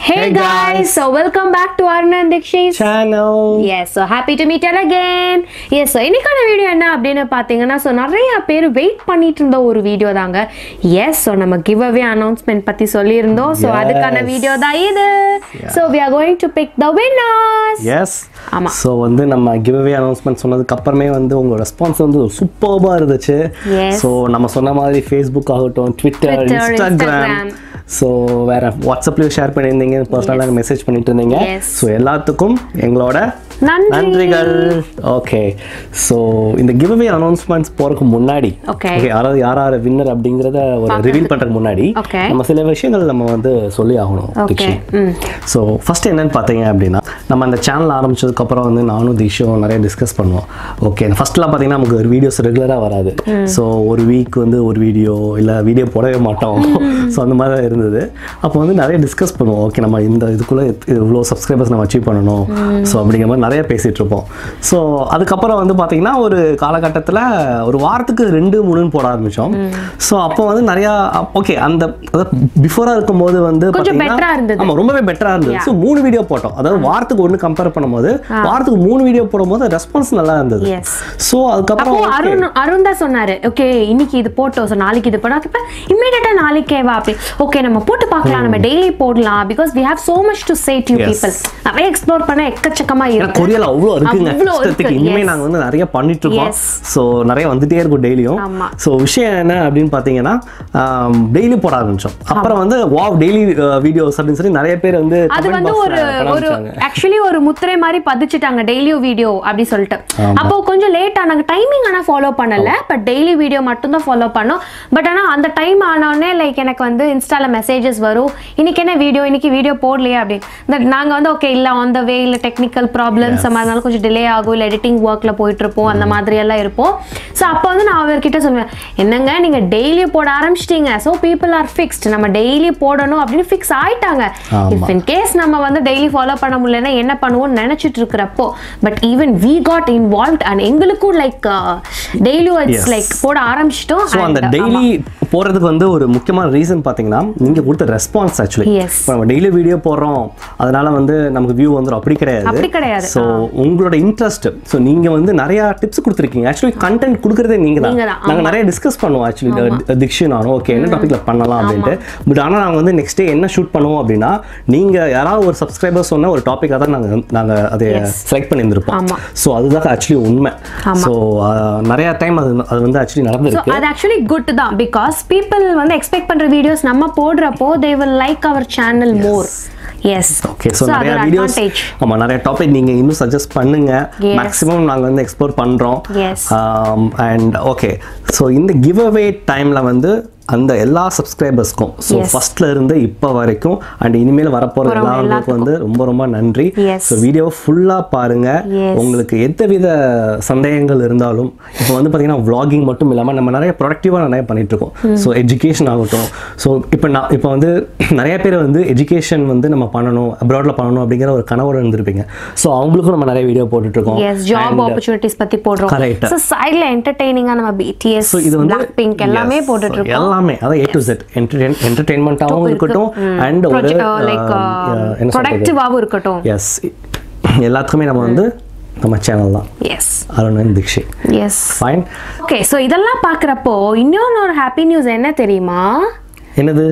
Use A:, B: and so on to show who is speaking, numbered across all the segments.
A: Hey,
B: Hey,
A: guys.
B: guys.
A: so welcome back to Arnand Dikshit.
B: channel.
A: Yes, so happy to meet you all again. Yes, so இன்னைக்கான video என்ன அப்படின்னு பார்த்தீங்கன்னா so நிறைய பேர் wait பண்ணிட்டு இருந்த ஒரு வீடியோ தாங்க எஸ் ஸோ நம்ம கிவ் அவே அனௌன்ஸ்மெண்ட் பற்றி சொல்லியிருந்தோம் ஸோ
B: Yes.
A: அதுக்கான வீடியோ தான் இது so we are going to pick the winners
B: yes
A: ஆமா.
B: ஸோ வந்து நம்ம கிவ் அவே அனௌன்ஸ்மெண்ட் சொன்னதுக்கு அப்புறமே வந்து உங்க ரெஸ்பான்ஸ் வந்து சூப்பர்பாக இருந்துச்சு
A: Yes.
B: ஸோ நம்ம சொன்ன மாதிரி ஃபேஸ்புக் ஆகட்டும் Twitter
A: Twitter,
B: Instagram
A: Instagram.
B: So வேற வாட்ஸ்அப்லேயும் ஷேர் பண்ணியிருந்தீங்க பர்சனலாக மெசேஜ் பண்ணிட்டு இருந்தீங்க
A: Yes.
B: ஸோ எல்லாத்துக்கும் எங்களோட
A: நன்றி.
B: நன்றிகள் ஓகே ஸோ இந்த கிவ் அவே அனௌன்ஸ்மெண்ட்ஸ் போறதுக்கு முன்னாடி
A: Okay.
B: ஓகே யாராவது யார் யார் வின்னர் அப்படிங்கிறத ஒரு ரிவீல் பண்றதுக்கு முன்னாடி
A: Okay.
B: நம்ம சில விஷயங்கள் நம்ம வந்து சொல்லி ஆகணும்
A: ஓகே
B: தீக்ஷித்.
A: ம்
B: ஸோ ஃபர்ஸ்ட் என்னன்னு பார்த்தீங்க அப்படின்னா நம்ம அந்த சேனல் ஆரம்பிச்சதுக்கப்புறம் வந்து நானும் தீஷும் நிறைய டிஸ்கஸ் பண்ணுவோம் ஓகே ஃபர்ஸ்ட்லாம் பார்த்தீங்கன்னா நமக்கு ஒரு வீடியோஸ் ரெகுலராக வராது ஸோ ஒரு வீக் வந்து ஒரு வீடியோ இல்லை வீடியோ போடவே மாட்டோம் ஸோ அந்த மாதிரி தான் இருந்தது அப்போ வந்து நிறைய டிஸ்கஸ் பண்ணுவோம் ஓகே நம்ம இந்த இதுக்குள்ளே இவ்வளோ சப்ஸ்கிரைபர்ஸ் நம்ம அச்சீவ் பண்ணணும் ஸோ அப்படிங்கிற மாதிரி நிறைய பேசிகிட்டு இருப்போம் ஸோ அதுக்கப்புறம் வந்து பார்த்தீங்கன்னா ஒரு காலகட்டத்தில் ஒரு வாரத்துக்கு ரெண்டு மூணுன்னு போட ஆரம்பித்தோம் ஸோ அப்போ வந்து நிறையா ஓகே அந்த பிஃபோராக இருக்கும்போது வந்து
A: கொஞ்சம்
B: பார்த்தீங்கன்னா-
A: better-ஆ இருந்தது.
B: ஆமா ரொம்பவே பெட்டரா இருந்தது ஸோ மூணு வீடியோ போட்டோம் அதாவது வாரத்துக்கு ஒன்று கம்பேர் பண்ணும்போது வாரத்துக்கு மூணு வீடியோ போடும்போது ரெஸ்பான்ஸ் நல்லா இருந்தது
A: Yes.
B: ஸோ அதுக்கப்புறம்
A: அப்போ
B: okay.
A: அருண் அருண் தான் சொன்னாரு ஓகே இன்னைக்கு இது போட்டோம் ஸோ நாளைக்கு இது போட்டோம் இப்போ இம்மீடியட்டா நாளைக்கே வா அப்படி ஓகே நம்ம போட்டு பார்க்கலாம் நம்ம டெய்லி போடலாம் because we have so much to say to
B: Yes.
A: People நிறைய எக்ஸ்ப்ளோர் பண்ண எக்கச்சக்கமா
B: ஏன்னா
A: இருக்கு
B: கொரியல அவ்வளோ இருக்குங்க
A: அவ்வளோ
B: இஷ்டத்துக்கு
A: இருக்கு,
B: இனிமே
A: yes.
B: நாங்க வந்து நிறைய பண்ணிட்டு இருக்கோம்
A: Yes.
B: ஸோ நிறைய வந்துட்டே இருக்கும் டெய்லியும்
A: ஆமா.
B: ஸோ விஷயம் என்ன அப்படின்னு பார்த்தீங்கன்னா டெய்லி போட ஆரம்பிச்சோம் அப்புறம் வந்து வாவ் டெய்லி வீடியோஸ் அப்படின்னு சொல்லி நிறைய பேர் வந்து
A: அது
B: comment
A: வந்து
B: box ல
A: ஒரு
B: பண்ண
A: ஒரு
B: ஆரம்பிச்சாங்க.
A: ஆக்சுவலி ஒரு முத்திரை மாதிரி பதிச்சுட்டாங்க டெய்லியும் வீடியோ அப்படி சொல்லிட்டு அப்போ கொஞ்சம் லேட் ஆனாங்க டைமிங் ஆனா ஃபாலோ பண்ணல பட் டெய்லி வீடியோ மட்டும் தான் ஃபாலோ பண்ணோம் பட் ஆனா அந்த டைம் ஆனோடனே லைக் எனக்கு வந்து இன்ஸ்டால மெசேஜஸ் வரும் இன்னைக்கு என்ன வீடியோ இன்னைக்கு வீடியோ போடலையே அப்படின்னு இந்த நாங்க வந்து ஓகே இல்ல ஆன் த வே இல்ல டெக்னிக்கல் ப்ராப்ளம்ஸ் அந்த மாதிரினால கொஞ்சம் டிலே ஆகும் இல்ல எடிட்டிங் ஒர்க்ல போயிட்டு இருப்போம் அந்த மாதிரி எல்லாம் இருப்போம் ஸோ அப்போ வந்து நான் அவர்கிட்ட சொல்லுவேன் என்னங்க நீங்க டெய்லி போட ஆரம்பிச்சிட்டீங்க ஸோ பீப்புள் ஆர் ஃபிக்ஸ்ட் நம்ம டெய்லி போடணும் அப்படின்னு ஃபிக்ஸ் ஆயிட்டாங்க
B: ஆமா.
A: இஃப் இன் கேஸ் நம்ம வந்து டெய்லி ஃபாலோ பண்ண முடியலன்னா என்ன பண்ணுவோம்னு நினைச்சிட்டு இருக்கிறப்போ but even we got involve and எங்களுக்கும் like daily
B: Yes.
A: It's like போட ஆரம்பிச்சிட்டோம்
B: ஸோ அந்த டெய்லி போடுறதுக்கு வந்து ஒரு முக்கியமான ரீசன் பார்த்தீங்கன்னா நீங்கள் கொடுத்த ரெஸ்பான்ஸ் ஆக்சுவலி
A: Yes.
B: இப்போ நம்ம டெய்லி வீடியோ போடுறோம் அதனால வந்து நமக்கு வியூ வந்துடும் அப்படி கிடையாது
A: அப்படி கிடையாது.
B: ஸோ உங்களோட இன்ட்ரெஸ்ட் ஸோ நீங்கள் வந்து நிறைய டிப்ஸ் கொடுத்துருக்கீங்க ஆக்சுவலி கண்டென்ட் கொடுக்குறதே நீங்கள் தான்
A: நீங்க தான்,
B: நாங்கள் நிறைய டிஸ்கஸ் பண்ணுவோம் ஆக்சுவலி திக்ஷி நானும் ஓகே என்ன டாப்பிக்கில் பண்ணலாம் அப்படின்ட்டு பட் ஆனால் நாங்கள் வந்து நெக்ஸ்ட் டே என்ன ஷூட் பண்ணுவோம் அப்படின்னா நீங்கள் யாராவது ஒரு சப்ஸ்கிரைபர் சொன்ன ஒரு டாப்பிக்காக தான் நாங்கள் நாங்கள் அதை செலக்ட் பண்ணியிருந்திருப்போம்
A: ஆமா.
B: ஸோ அதுதான் ஆக்சுவலி உண்மை ஸோ நிறைய டைம் அது அது வந்து ஆக்சுவலி
A: ஸோ
B: நடந்திருக்கு
A: அது ஆக்சுவலி குட் தான் பிகாஸ் பீப்புள் வந்து எக்ஸ்பெக்ட் பண்ற வீடியோஸ் நம்ம போடுறப்போ they will like our channel more yes
B: okay so நிறைய
A: அது
B: வீடியோஸ்
A: அட்வான்டேஜ்
B: ஆமாம் நிறைய டாபிக் நீங்கள் இன்னும் சஜஸ்ட் பண்ணுங்க
A: Yes.
B: மேக்ஸிமம் நாங்கள் வந்து எக்ஸ்ப்ளோர் பண்ணுறோம்
A: Yes.
B: அண்ட் ஓகே ஸோ இந்த கிவ் அவே டைமில் வந்து அந்த எல்லா சப்ஸ்கிரைபர்ஸ்க்கும் ஸோ
A: Yes.
B: ஃபர்ஸ்ட்ல இருந்து இப்போ வரைக்கும் அண்ட் இனிமேல் வரப்போகிற
A: போறவங்க
B: எல்லாருக்கும் வந்து ரொம்ப ரொம்ப நன்றி
A: Yes.
B: ஸோ வீடியோ ஃபுல்லாக பாருங்க
A: Yes.
B: உங்களுக்கு எந்தவித சந்தேகங்கள் இருந்தாலும் இப்போ வந்து பார்த்தீங்கன்னா vlogging மட்டும் இல்லாமல் நம்ம நிறைய ப்ரொடக்டிவாக நிறைய பண்ணிட்டு இருக்கோம் ஸோ எஜுகேஷன் ஆகட்டும் ஸோ இப்போ நான் இப்போ வந்து நிறைய பேர் வந்து எஜுகேஷன் வந்து நம்ம பண்ணணும் அப்ராட்ல பண்ணணும் அப்படிங்கிற ஒரு கனவோட இருந்திருப்பீங்க ஸோ அவங்களுக்கும் நம்ம நிறைய வீடியோ போட்டுட்டு இருக்கோம்
A: எஸ் ஜாப் ஆப்பர்ச்சுனிட்டிஸ் பத்தி போடுறோம்
B: Correct.
A: ஸோ சைட்ல என்டர்டெய்னிங்கா நம்ம பிடிஎஸ்
B: ஸோ இது வந்து
A: பிளாக் பிங்க் எல்லாமே
B: Yes.
A: போட்டுட்டு
B: So,
A: இருக்கோம்
B: எல்லாமே அதான் ஏ டு செட் என்டர்டெயின் என்டர்டெயின்மெண்ட்டாகவும் இருக்கட்டும் அண்ட் ஒரு
A: லைக்
B: uh, என்ன சொல்றது
A: ப்ரொடக்டிவாகவும் இருக்கட்டும்
B: எஸ் எல்லாத்துக்குமே நம்ம வந்து நம்ம சேனல் தான்
A: yes
B: Arunan Dikshit
A: yes
B: fine
A: okay so இதெல்லாம் பார்க்குறப்போ இன்னொன்று ஒரு ஹாப்பி நியூஸ் என்ன தெரியுமா
B: என்னது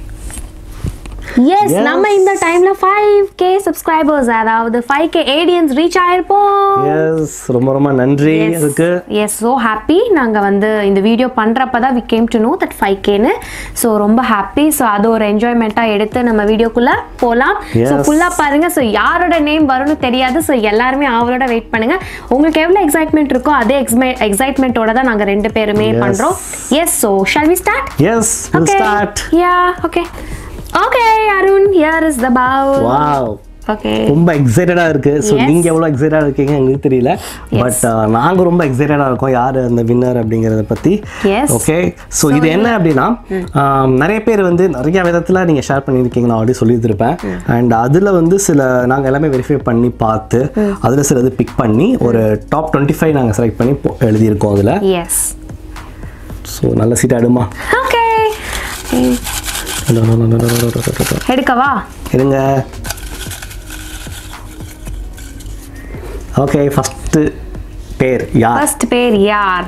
A: எஸ்
B: Yes.
A: நம்ம இந்த டைம்ல ஃபைவ் கே சப்ஸ்கிரைபர்ஸ் அதாவது ஃபைவ் கே ஏடியன்ஸ் ரீச் ஆயிருப்போம்
B: எஸ் ரொம்ப ரொம்ப நன்றி அதுக்கு
A: எஸ் ஸோ ஹாப்பி நாங்கள் வந்து இந்த வீடியோ பண்ணுறப்ப தான் we came to know that five கேன்னு ஸோ ரொம்ப ஹாப்பி ஸோ அது ஒரு என்ஜாய்மெண்ட்டாக எடுத்து நம்ம வீடியோக்குள்ளே போகலாம் ஸோ
B: Yes.
A: ஃபுல்லாக பாருங்க ஸோ யாரோட நேம் வரும்னு தெரியாது ஸோ எல்லாருமே அவரோட வெயிட் பண்ணுங்க உங்களுக்கு எவ்வளோ எக்ஸைட்மெண்ட் இருக்கோ அதே எக்ஸ்மை எக்ஸைட்மெண்ட்டோட தான் நாங்கள் ரெண்டு பேருமே
B: Yes.
A: பண்ணுறோம் yes so shall we start
B: yes will
A: Okay.
B: Start
A: Yeah, okay. Okay, Arun, here is the bowl.
B: Wow
A: Okay.
B: ரொம்ப எக்ஸைட்டடா இருக்கு ஸோ
A: Yes.
B: நீங்க எவ்வளவு எக்ஸைட்டடா இருக்கீங்க எங்களுக்கு தெரியல பட் நாங்க ரொம்ப எக்ஸைட்டடா இருக்கோம் யார் அந்த வின்னர் அப்படிங்கறத பத்தி
A: Yes.
B: ஓகே ஸோ இது என்ன அப்படின்னா ஆம், நிறைய பேர் வந்து நிறைய விதத்துல நீங்க ஷேர் பண்ணியிருக்கீங்க நான் ஆல்ரெடி சொல்லியிருப்பேன் அண்ட் அதுல வந்து சில நாங்க எல்லாமே வெரிஃபை பண்ணி பார்த்து அதுல சிலது பிக் பண்ணி ஒரு டாப் டுவெண்ட்டி ஃபைவ் நாங்கள் செலக்ட் பண்ணி போ- எழுதியிருக்கோம் அதுல
A: Yes.
B: ஸோ நல்ல சீட் ஆடுமா
A: Okay. எடுக்கவா
B: இருங்க ஓகே ஃபஸ்ட்டு பேர் யார்
A: ஃபர்ஸ்ட் பேர் யார்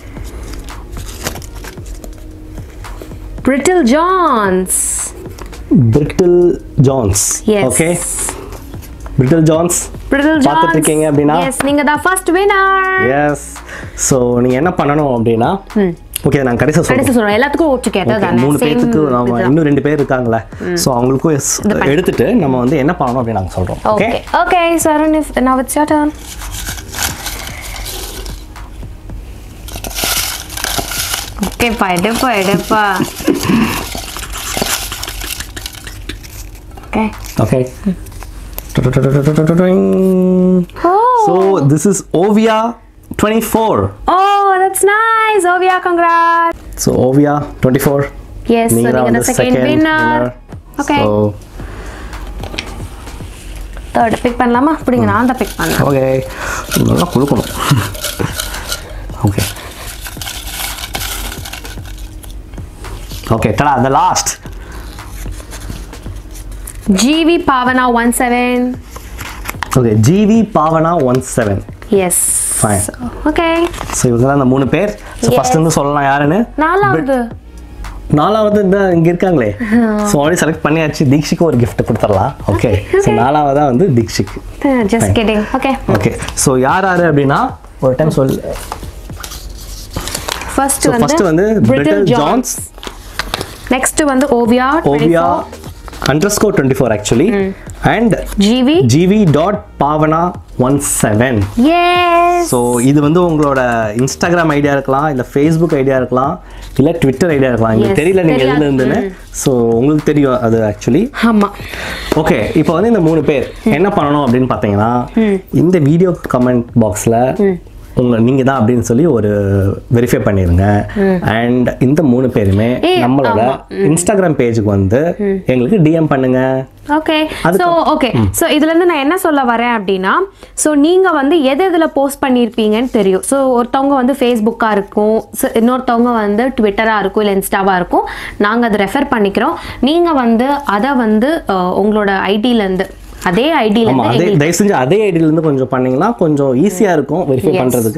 A: Brittle Johns
B: Brittle Johns
A: yes
B: okay Brittle Johns
A: Brittle
B: பார்த்துட்டு
A: ஜான்ஸ்
B: இருக்கீங்க அப்படின்னா?
A: எஸ் நீங்க தான் ஃபர்ஸ்ட் வினர்
B: எஸ் ஸோ நீங்கள் என்ன பண்ணணும் அப்படின்னா ஓகே நான் கடைசி
A: கடைசி
B: சொல்கிறேன்
A: சொல்றேன் எல்லாத்துக்கும் டுகெதர் தானே
B: மூணு
A: சேம்
B: பேர்த்துக்கு நம்ம இன்னும் ரெண்டு பேர் இருக்காங்களே ஸோ அவங்களுக்கும் எஸ் எடுத்துட்டு நம்ம வந்து என்ன பண்ணணும் அப்படின்னு நாங்கள் சொல்கிறோம் okay
A: okay okay so Arun if now it's your turn okay பா எடுப்பா எடுப்பா okay
B: okay
A: oh
B: so this is Ovia twenty four
A: oh that's nice Ovia congrats
B: so Ovia twenty four
A: yes so
B: நீங்கள் தான்
A: நீங்க
B: வந்து
A: the second
B: second
A: winner okay
B: so
A: third pick பண்ணலாமா அப்படிங்க நான் தான் பிக் பண்ணேன்
B: ஓகே நல்லா கொடுக்கணும் okay okay tada the last
A: GV Bhavana one seven
B: okay GV Bhavana one seven
A: yes
B: Fine.
A: Okay
B: so இவங்க தான் அந்த மூணு பேர் ஸோ
A: Yes.
B: ஃபர்ஸ்ட் வந்து சொல்லலாம் யாருன்னு
A: நாலாவது
B: நாலாவது இந்த இங்கே இருக்காங்களே ஸோ ஆல்ரெடி செலக்ட் பண்ணியாச்சு தீக்ஷிக்கு ஒரு gift கொடுத்துடலாம் ஓகே ஸோ
A: okay.
B: நாலாவது தான் வந்து தீக்ஷிக்
A: just kidding okay
B: okay so யார் யார் அப்படின்னா ஒரு டைம் சொல்
A: ஃபர்ஸ்ட்
B: ஸோ ஃபர்ஸ்ட் வந்து பிரிட்டல் ஜான்ஸ்
A: நெக்ஸ்ட் வந்து Oviya
B: Oviya underscore twenty four actually and
A: GV
B: GV dot Bhavana one seven
A: S
B: so இது வந்து உங்களோட இன்ஸ்டாகிராம் ஐடியா இருக்கலாம் இல்லை ஃபேஸ்புக் ஐடியா இருக்கலாம் இல்லை ட்விட்டர் ஐடியா இருக்கலாம்
A: Yes,
B: எங்களுக்கு தெரியல நீங்கள்
A: தெரியாது.
B: எதுல இருந்துன்னு ஸோ உங்களுக்கு தெரியும் அது ஆக்சுவலி
A: ஆமா
B: ஓகே இப்போ வந்து இந்த மூணு பேர் என்ன பண்ணணும் அப்படின்னு பார்த்தீங்கன்னா இந்த வீடியோ கமெண்ட் பாக்ஸில் உங்க நீங்க தான் அப்படின்னு சொல்லி ஒரு வெரிஃபை பண்ணிருங்க அண்ட் இந்த மூணு பேருமே
A: ஏய்,
B: நம்மளோட இன்ஸ்டாகிராம் பேஜுக்கு வந்து எங்களுக்கு டிஎம் பண்ணுங்க
A: ஓகே ஸோ ஓகே ஸோ இதுல இருந்து நான் என்ன சொல்ல வரேன் அப்படின்னா ஸோ நீங்க வந்து எது எதுல போஸ்ட் பண்ணியிருப்பீங்கன்னு தெரியும் ஸோ ஒருத்தவங்க வந்து ஃபேஸ்புக்கா இருக்கும் so இன்னொருத்தவங்க வந்து ட்விட்டரா இருக்கும் இல்லை இன்ஸ்டாவா இருக்கும் நாங்க அதை ரெஃபர் பண்ணிக்கிறோம் நீங்க வந்து அதை வந்து அஹ், உங்களோட ஐடியில இருந்து அதே ஐடியில
B: ஆமா
A: இருந்து
B: அதே தயவு செஞ்சு அதே ஐடியில இருந்து கொஞ்சம் பண்ணீங்கன்னா கொஞ்சம் ஈஸியா இருக்கும் வெரிஃபை
A: Yes.
B: பண்றதுக்கு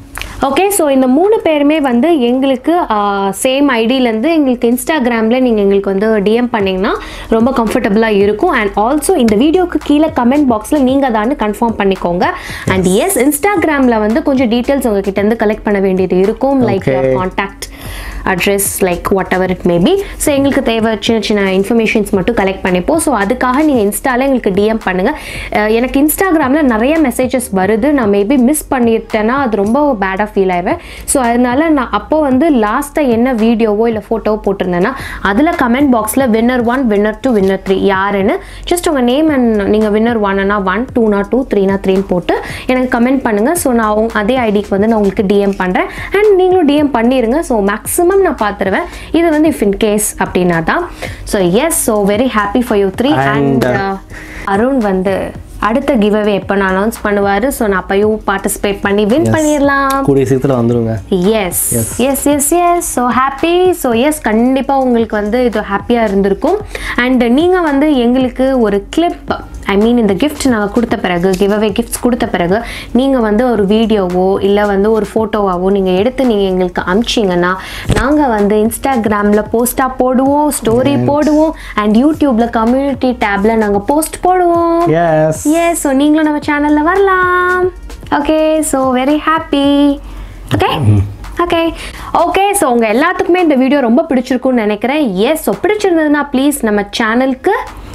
A: ஓகே ஸோ இந்த மூணு பேருமே வந்து எங்களுக்கு சேம் ஐடியிலேருந்து எங்களுக்கு இன்ஸ்டாகிராமில் நீங்கள் எங்களுக்கு வந்து டிஎம் பண்ணிங்கன்னா ரொம்ப கம்ஃபர்டபுளாக இருக்கும் அண்ட் ஆல்சோ இந்த வீடியோக்கு கீழே கமெண்ட் பாக்ஸில் நீங்கள் தான் கன்ஃபார்ம் பண்ணிக்கோங்க அண்ட் எஸ் இன்ஸ்டாகிராமில் வந்து கொஞ்சம் டீட்டெயில்ஸ் உங்ககிட்ட இருந்து கலெக்ட் பண்ண வேண்டியது இருக்கும் like
B: Okay.
A: Contact address like whatever it maybe so எங்களுக்கு தேவை சின்ன சின்ன இன்ஃபர்மேஷன்ஸ் மட்டும் கலெக்ட் பண்ணிப்போம் ஸோ அதுக்காக நீங்கள் இன்ஸ்டால எங்களுக்கு டிஎம் பண்ணுங்கள் எனக்கு இன்ஸ்டாகிராமில் நிறைய மெசேஜஸ் வருது நான் மேபி மிஸ் பண்ணிட்டேன்னா அது ரொம்ப பேடாக ஃபீல் ஆயிடுவேன் ஸோ அதனால நான் அப்போ வந்து லாஸ்ட்டாக என்ன வீடியோவோ இல்லை ஃபோட்டோவோ போட்டிருந்தேன்னா அதில் கமெண்ட் பாக்ஸில் winner one winner two winner three யாருன்னு ஜஸ்ட் உங்கள் நேம் அண்ட் நீங்கள் வின்னர் ஒன்னா ஒன் டூனா டூ த்ரீனா த்ரீன்னு போட்டு எனக்கு கமெண்ட் பண்ணுங்கள் ஸோ நான் உங்க- அதே ஐடிக்கு வந்து நான் உங்களுக்கு டிஎம் பண்ணுறேன் அண்ட் நீங்களும் டிஎம் பண்ணிடுங்க ஸோ மேக்ஸிமம் நான் பார்த்துருவேன் இது வந்து இஃப் இன் கேஸ் அப்படின்னா தான் so yes so very happy for you three
B: And,
A: and Arun வந்து அடுத்த கிவ் அவே எப்போ நான் அனௌன்ஸ் பண்ணுவார் ஸோ நான் அப்பயும் பார்ட்டிசிபேட் பண்ணி வின் பண்ணிடலாம்
B: கூடிய சீக்கிரத்தில் வந்துருங்க
A: yes yes yes yes so happy so yes கண்டிப்பாக உங்களுக்கு வந்து இது ஹாப்பியாக இருந்திருக்கும் அண்ட் நீங்கள் வந்து எங்களுக்கு ஒரு கிளிப் ஐ மீன் இந்த gift நாங்கள் கொடுத்த பிறகு கிவ் அவே கிஃப்ட்ஸ் கொடுத்த பிறகு நீங்கள் வந்து ஒரு வீடியோவோ இல்லை வந்து ஒரு ஃபோட்டோவாவோ நீங்கள் எடுத்து நீங்கள் எங்களுக்கு அனுப்பிச்சிங்கன்னா நாங்கள் வந்து இன்ஸ்டாகிராமில் போஸ்ட்டாக போடுவோம் ஸ்டோரி போடுவோம் அண்ட் யூடியூப்பில் கம்யூனிட்டி டேப்பில் நாங்கள் போஸ்ட் போடுவோம்
B: எஸ்
A: எஸ் ஸோ நீங்களும் நம்ம சேனலில் வரலாம் okay so very happy okay okay okay so உங்கள் எல்லாத்துக்குமே இந்த வீடியோ ரொம்ப பிடிச்சிருக்கும்னு நினைக்கிறேன் எஸ் ஸோ பிடிச்சிருந்ததுன்னா ப்ளீஸ் நம்ம சேனலுக்கு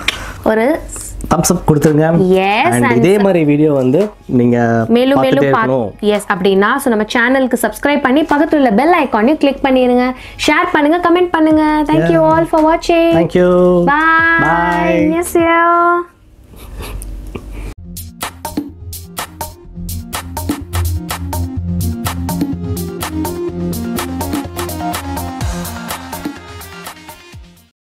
A: ஒரு
B: தம்ஸ் அப் கொடுத்துருங்க
A: Yes,
B: அண்ட்
A: and
B: இதே மாதிரி வீடியோ வந்து நீங்க
A: மேலும்
B: பார்த்துட்டே
A: மேலும்
B: இருக்கணும்
A: எஸ் அப்படின்னா ஸோ நம்ம சேனலுக்கு சப்ஸ்கிரைப் பண்ணி பக்கத்தில் உள்ள பெல் ஐக்கானையும் கிளிக் பண்ணிடுங்க ஷேர் பண்ணுங்க கமெண்ட் பண்ணுங்க தேங்க்யூ ஆல் ஃபார் வாட்சிங்
B: thank you
A: bye
B: Bye.
A: Yes you